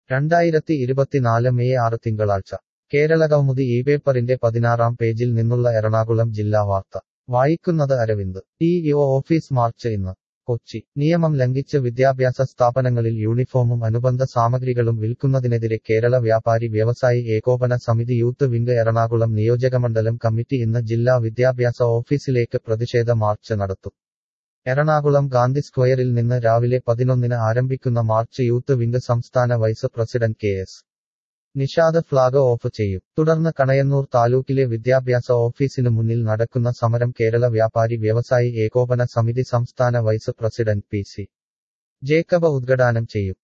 രണ്ടായിരത്തി ഇരുപത്തിനാല് മെയ് ആറ് തിങ്കളാഴ്ച കേരളകൗമുദി ഈ പേപ്പറിന്റെ പതിനാറാം പേജിൽ നിന്നുള്ള എറണാകുളം ജില്ലാ വാർത്ത വായിക്കുന്നത് അരവിന്ദ് ഡിഇഒ ഓഫീസ് മാർച്ച് ഇന്ന് കൊച്ചി നിയമം ലംഘിച്ച് വിദ്യാഭ്യാസ സ്ഥാപനങ്ങളിൽ യൂണിഫോമും അനുബന്ധ സാമഗ്രികളും വിൽക്കുന്നതിനെതിരെ കേരള വ്യാപാരി വ്യവസായി ഏകോപന സമിതി യൂത്ത് വിംഗ് എറണാകുളം നിയോജകമണ്ഡലം കമ്മിറ്റി ഇന്ന് ജില്ലാ വിദ്യാഭ്യാസ ഓഫീസിലേക്ക് പ്രതിഷേധ മാർച്ച് നടത്തും എറണാകുളം ഗാന്ധി സ്ക്വയറിൽ നിന്ന് രാവിലെ പതിനൊന്നിന് ആരംഭിക്കുന്ന മാർച്ച് യൂത്ത് വിംഗ് സംസ്ഥാന vice president K S Nishad flag off ചെയ്യും തുടർന്ന് കണയന്നൂർ താലൂക്കിലെ വിദ്യാഭ്യാസ ഓഫീസിനു മുന്നിൽ നടക്കുന്ന സമരം കേരള വ്യാപാരി വ്യവസായി ഏകോപന സമിതി സംസ്ഥാന vice president P C Jacob ഉദ്ഘാടനം ചെയ്യും